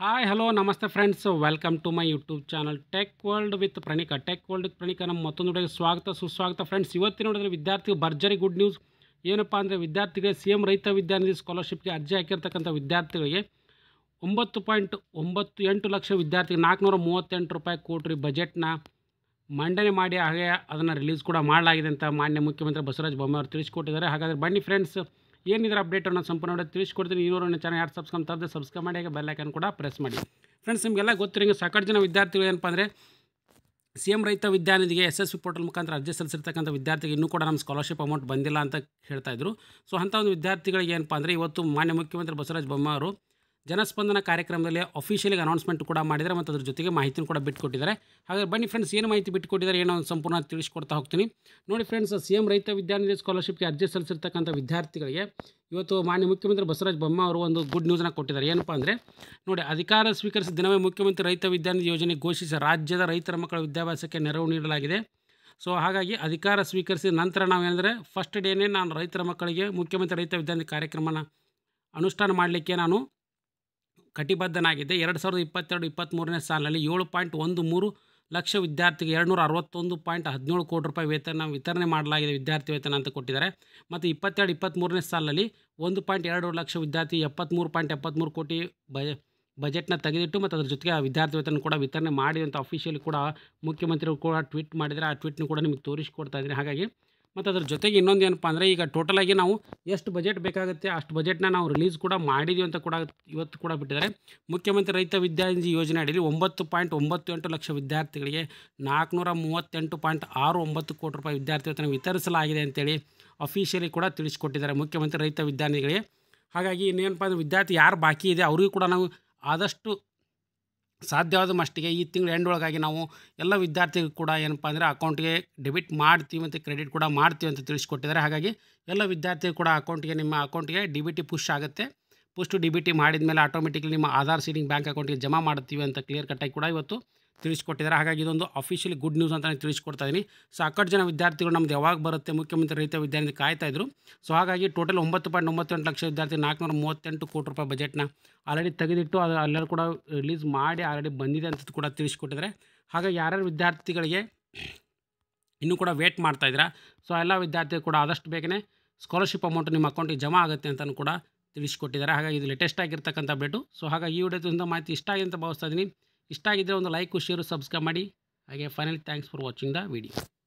hi hello ನಮಸ್ತೆ friends welcome to my YouTube channel tech world with Pranika tech world with Pranika ನಮ್ಮ ಮತ್ತೊಂದು ವಿಡಿಯೋಗೆ ಸ್ವಾಗತ ಸುಸ್ವಾಗತ ಫ್ರೆಂಡ್ಸ್ ಇವತ್ತಿನ ನೋಡಿದ್ರೆ ವಿದ್ಯಾರ್ಥಿ ಭರ್ಜರಿ ಗುಡ್ ನ್ಯೂಸ್ ಏನಪ್ಪ ಅಂದರೆ ವಿದ್ಯಾರ್ಥಿಗಳಿಗೆ ಸಿ ಎಮ್ ರೈತ ವಿದ್ಯಾನಿಧಿ ಸ್ಕಾಲರ್ಶಿಪ್ಗೆ ಅರ್ಜಿ ಹಾಕಿರ್ತಕ್ಕಂಥ ವಿದ್ಯಾರ್ಥಿಗಳಿಗೆ ಒಂಬತ್ತು ಪಾಯಿಂಟ್ ಒಂಬತ್ತು ಎಂಟು ಲಕ್ಷ ವಿದ್ಯಾರ್ಥಿ ನಾಲ್ಕುನೂರ ಮೂವತ್ತೆಂಟು ರೂಪಾಯಿ ಕೋಟಿ ಬಜೆಟ್ನ ಮಂಡನೆ ಮಾಡಿ ಹಾಗೆ ಅದನ್ನು ರಿಲೀಸ್ ಕೂಡ ಮಾಡಲಾಗಿದೆ ಅಂತ ಮಾನ್ಯ ಮುಖ್ಯಮಂತ್ರಿ ಬಸವರಾಜ ಬೊಮ್ಮಾಯಿ ಅವರು ತಿಳಿಸ್ಕೊಟ್ಟಿದ್ದಾರೆ ಹಾಗಾದರೆ ಬನ್ನಿ ಫ್ರೆಂಡ್ಸ್ ಏನಿದ್ರೆ ಅಪ್ಡೇಟ್ ಅನ್ನೋ ಸಂಪೂರ್ಣ ತಿಳಿಸ್ಕೊಡ್ತೀನಿ ಇನ್ನೂರು ನನ್ನ ಚಾನಲ್ ಯಾರು ಸಬ್ಸ್ಕ್ರೈಬ್ ತಪ್ಪದೆ ಸಬ್ಸ್ಕ್ರೈಬ್ ಮಾಡಿ ಹಾಗೆ ಬೆಲ್ ಐಕನ್ ಕೂಡ ಪ್ರೆಸ್ ಮಾಡಿ ಫ್ರೆಂಡ್ಸ್ ನಿಮಗೆಲ್ಲ ಗೊತ್ತಿರಂಗೆ ಸಾಕಷ್ಟು ಜನ ವಿದ್ಯಾರ್ಥಿಗಳು ಏನಪ್ಪ ಅಂದರೆ ಸಿ ಎಮ್ ರೈತ ವಿದ್ಯಾನಿಧಿಗೆ ಎಸ್ ಎಸ್ ಪಿ ಪೋರ್ಟಲ್ ಮುಖಾಂತರ ಅರ್ಜಿ ಸಲ್ಲಿಸಿರ್ತಕ್ಕಂಥ ವಿದ್ಯಾರ್ಥಿಗೆ ಇನ್ನೂ ಕೂಡ ನಮ್ಮ ಸ್ಕಾಲರ್ಶಿಪ್ ಅಮೌಂಟ್ ಬಂದಿಲ್ಲ ಅಂತ ಹೇಳ್ತಾ ಇದ್ರು ಸೊ ಅಂಥ ಒಂದು ವಿದ್ಯಾರ್ಥಿಗಳಿಗೆ ಏನಪ್ಪ ಅಂದರೆ ಇವತ್ತು ಮಾನ್ಯ ಮುಖ್ಯಮಂತ್ರಿ ಬಸವರಾಜ ಬೊಮ್ಮಾಯಿ ಅವರು ಜನಸ್ಪಂದನ ಕಾರ್ಯಕ್ರಮದಲ್ಲಿ ಅಫಿಷಿಯಲಿ ಅನೌನ್ಸ್ಮೆಂಟ್ ಕೂಡ ಮಾಡಿದ್ದಾರೆ ಮತ್ತು ಅದ್ರ ಜೊತೆಗೆ ಮಾಹಿತಿನೂ ಕೂಡ ಬಿಟ್ಟುಕೊಟ್ಟಿದ್ದಾರೆ ಹಾಗಾಗಿ ಬನ್ನಿ ಫ್ರೆಂಡ್ಸ್ ಏನು ಮಾಹಿತಿ ಬಿಟ್ಟುಕೊಟ್ಟಿದ್ದಾರೆ ಏನೋ ಒಂದು ಸಂಪೂರ್ಣ ತಿಳಿಸ್ಕೊಡ್ತಾ ಹೋಗ್ತೀನಿ ನೋಡಿ ಫ್ರೆಂಡ್ಸ್ ಸಿ ಎಮ್ ರೈತ ವಿದ್ಯಾನಿಧಿ ಸ್ಕಾಲರ್ಶಿಪ್ಗೆ ಅರ್ಜಿ ಸಲ್ಲಿಸಿರ್ತಕ್ಕಂಥ ವಿದ್ಯಾರ್ಥಿಗಳಿಗೆ ಇವತ್ತು ಮಾನ್ಯ ಮುಖ್ಯಮಂತ್ರಿ ಬಸವರಾಜ ಬೊಮ್ಮಾಯಿ ಅವರು ಒಂದು ಗುಡ್ ನ್ಯೂಸ್ನ ಕೊಟ್ಟಿದ್ದಾರೆ ಏನಪ್ಪ ಅಂದರೆ ನೋಡಿ ಅಧಿಕಾರ ಸ್ವೀಕರಿಸಿದ ದಿನವೇ ಮುಖ್ಯಮಂತ್ರಿ ರೈತ ವಿದ್ಯಾನಿಧಿ ಯೋಜನೆ ಘೋಷಿಸಿ ರಾಜ್ಯದ ರೈತರ ಮಕ್ಕಳ ವಿದ್ಯಾಭ್ಯಾಸಕ್ಕೆ ನೆರವು ನೀಡಲಾಗಿದೆ ಸೊ ಹಾಗಾಗಿ ಅಧಿಕಾರ ಸ್ವೀಕರಿಸಿದ ನಂತರ ನಾವೇನೆಂದರೆ ಫಸ್ಟ್ ಡೇನೇ ನಾನು ರೈತರ ಮಕ್ಕಳಿಗೆ ಮುಖ್ಯಮಂತ್ರಿ ರೈತ ವಿದ್ಯಾನಿಧಿ ಕಾರ್ಯಕ್ರಮನ ಅನುಷ್ಠಾನ ಮಾಡಲಿಕ್ಕೆ ನಾನು ಕಟಿಬದ್ಧನಾಗಿದ್ದೆ ಎರಡು ಸಾವಿರದ ಇಪ್ಪತ್ತೆರಡು ಇಪ್ಪತ್ತ್ಮೂರನೇ ಸಾಲಿನಲ್ಲಿ ಏಳು ಪಾಯಿಂಟ್ ಒಂದು ಮೂರು ಲಕ್ಷ ವಿದ್ಯಾರ್ಥಿಗೆ ಎರಡುನೂರ ಅರವತ್ತೊಂದು ಪಾಯಿಂಟ್ ಹದಿನೇಳು ಕೋಟಿ ರೂಪಾಯಿ ವೇತನ ವಿತರಣೆ ಮಾಡಲಾಗಿದೆ ವಿದ್ಯಾರ್ಥಿ ವೇತನ ಅಂತ ಕೊಟ್ಟಿದ್ದಾರೆ ಮತ್ತು ಇಪ್ಪತ್ತೆರಡು ಇಪ್ಪತ್ತ್ಮೂರನೇ ಸಾಲಿನಲ್ಲಿ ಒಂದು ಪಾಯಿಂಟ್ ಎರಡು ಲಕ್ಷ ವಿದ್ಯಾರ್ಥಿ ಎಪ್ಪತ್ತ್ಮೂರು ಪಾಯಿಂಟ್ ಎಪ್ಪತ್ತ್ಮೂರು ಕೋಟಿ ಬಜ ಬಜೆಟ್ನ ತೆಗೆದಿಟ್ಟು ಮತ್ತು ಅದ್ರ ಜೊತೆಗೆ ಆ ವಿದ್ಯಾರ್ಥಿ ವೇತನ ಕೂಡ ವಿತರಣೆ ಮಾಡಿ ಅಂತ ಅಫಿಷಿಯಲಿ ಕೂಡ ಮುಖ್ಯಮಂತ್ರಿಗಳು ಕೂಡ ಟ್ವೀಟ್ ಮಾಡಿದರೆ ಆ ಟ್ವೀಟ್ನು ಕೂಡ ನಿಮಗೆ ತೋರಿಸ್ಕೊಡ್ತಾ ಇದ್ದೀನಿ ಹಾಗಾಗಿ ಮತ್ತು ಅದ್ರ ಜೊತೆಗೆ ಇನ್ನೊಂದು ಏನಪ್ಪ ಅಂದರೆ ಈಗ ಟೋಟಲಾಗಿ ನಾವು ಎಷ್ಟು ಬಜೆಟ್ ಬೇಕಾಗುತ್ತೆ ಅಷ್ಟು ಬಜೆಟ್ನ ನಾವು ರಿಲೀಸ್ ಕೂಡ ಮಾಡಿದ್ದೀವಿ ಅಂತ ಕೂಡ ಇವತ್ತು ಕೂಡ ಬಿಟ್ಟಿದ್ದಾರೆ ಮುಖ್ಯಮಂತ್ರಿ ರೈತ ವಿದ್ಯಾನಿಧಿ ಯೋಜನೆ ಅಡಿಯಲ್ಲಿ ಒಂಬತ್ತು ಪಾಯಿಂಟ್ ಒಂಬತ್ತು ಎಂಟು ಲಕ್ಷ ವಿದ್ಯಾರ್ಥಿಗಳಿಗೆ ನಾಲ್ಕುನೂರ ಮೂವತ್ತೆಂಟು ಪಾಯಿಂಟ್ ಆರು ಒಂಬತ್ತು ಕೋಟಿ ರೂಪಾಯಿ ವಿದ್ಯಾರ್ಥಿ ವೇತನ ವಿತರಿಸಲಾಗಿದೆ ಅಂತೇಳಿ ಅಫಿಷಿಯಲಿ ಕೂಡ ತಿಳಿಸ್ಕೊಟ್ಟಿದ್ದಾರೆ ಮುಖ್ಯಮಂತ್ರಿ ರೈತ ವಿದ್ಯಾನಿಧಿಗಳಿಗೆ ಹಾಗಾಗಿ ಇನ್ನೇನಪ್ಪ ಅಂದರೆ ವಿದ್ಯಾರ್ಥಿ ಯಾರು ಬಾಕಿ ಇದೆ ಅವರಿಗೂ ಕೂಡ ನಾವು ಆದಷ್ಟು ಸಾಧ್ಯವಾದ ಮಟ್ಟಿಗೆ ಈ ತಿಂಗಳು ಎಂಡ್ ಒಳಗಾಗಿ ನಾವು ಎಲ್ಲ ವಿದ್ಯಾರ್ಥಿಗಳು ಕೂಡ ಏನಪ್ಪ ಅಂದರೆ ಅಕೌಂಟ್ಗೆ ಡೆಬಿಟ್ ಮಾಡ್ತೀವಿ ಮತ್ತು ಕ್ರೆಡಿಟ್ ಕೂಡ ಮಾಡ್ತೀವಿ ಅಂತ ತಿಳಿಸ್ಕೊಟ್ಟಿದ್ದಾರೆ ಹಾಗಾಗಿ ಎಲ್ಲ ವಿದ್ಯಾರ್ಥಿಗಳು ಕೂಡ ಅಕೌಂಟ್ಗೆ ನಿಮ್ಮ ಅಕೌಂಟ್ಗೆ ಡಿ ಬಿ ಟಿ ಪುಷ್ ಆಗುತ್ತೆ push to D B T ಮಾಡಿದ ಮೇಲೆ ಆಟೋಮೆಟಿಕ್ಲಿ ನಿಮ್ಮ ಆಧಾರ್ ಸೀಡಿಂಗ್ ಬ್ಯಾಂಕ್ ಅಕೌಂಟ್ಗೆ ಜಮಾ ಮಾಡ್ತೀವಿ ಅಂತ ಕ್ಲಿಯರ್ ಕಟ್ಟಾಗಿ ಕೂಡ ಇವತ್ತು ತಿಳಿಸ್ಕೊಟ್ಟಿದ್ದಾರೆ ಹಾಗಾಗಿ ಇದೊಂದು ಅಫಿಷಿಯಲಿ ಗುಡ್ ನ್ಯೂಸ್ ಅಂತ ನಾನು ತಿಳಿಸ್ಕೊಡ್ತಾ ಇದ್ದೀನಿ ಸಾಕಷ್ಟು ಜನ ವಿದ್ಯಾರ್ಥಿಗಳು ನಮ್ದು ಯಾವಾಗ ಬರುತ್ತೆ ಮುಖ್ಯಮಂತ್ರಿ ರೈತ ವಿದ್ಯಾರ್ಥಿ ಕಾಯ್ತಾ ಇದ್ರು ಸೊ ಹಾಗಾಗಿ ಟೋಟಲ್ ಒಂಬತ್ತು ಪಾಯಿಂಟ್ ಒಂಬತ್ತೆಂಟು ಲಕ್ಷ ವಿದ್ಯಾರ್ಥಿ ನಾಲ್ಕುನೂರ ಮೂವತ್ತೆಂಟು ಕೋಟಿ ರೂಪಾಯಿ ಬಜೆಟ್ನ ಆಲ್ರೆಡಿ ತೆಗೆದಿಟ್ಟು ಅದು ಅಲ್ಲೆಲ್ಲ ಕೂಡ ರಿಲೀಸ್ ಮಾಡಿ ಆಲ್ರೆಡಿ ಬಂದಿದೆ ಅಂತ ಕೂಡ ತಿಳಿಸ್ಕೊಟ್ಟಿದ್ದಾರೆ ಹಾಗಾಗಿ ಯಾರ್ಯಾರು ವಿದ್ಯಾರ್ಥಿಗಳಿಗೆ ಇನ್ನೂ ಕೂಡ ವೇಟ್ ಮಾಡ್ತಾ ಇದ್ದೀರಾ ಸೊ ಎಲ್ಲ ವಿದ್ಯಾರ್ಥಿಗಳು ಕೂಡ ಆದಷ್ಟು ಬೇಗನೆ ಸ್ಕಾಲರ್ಶಿಪ್ ಅಮೌಂಟ್ ನಿಮ್ಮ ಅಕೌಂಟಿಗೆ ಜಮಾ ಆಗುತ್ತೆ ಅಂತಲೂ ಕೂಡ ತಿಳಿಸ್ಕೊಟ್ಟಿದ್ದಾರೆ ಹಾಗಾಗಿ ಇದು ಲೇಟೆಸ್ಟ್ ಆಗಿರ್ತಕ್ಕಂಥ ಅಪ್ಡೇಟು ಸೊ ಹಾಗಾಗಿ ಈ ವಿಡಿಯೋದಿಂದ ಮಾಹಿತಿ ಇಷ್ಟ ಆಗಿದೆ ಅಂತ ಭಾವಿಸ್ತಾ ಇದ್ದೀನಿ ಇಷ್ಟ ಆಗಿದ್ದರೆ ಒಂದು ಲೈಕ್ ಶೇರು ಸಬ್ಸ್ಕ್ರೈಬ್ ಮಾಡಿ ಹಾಗೆ finally thanks for watching the video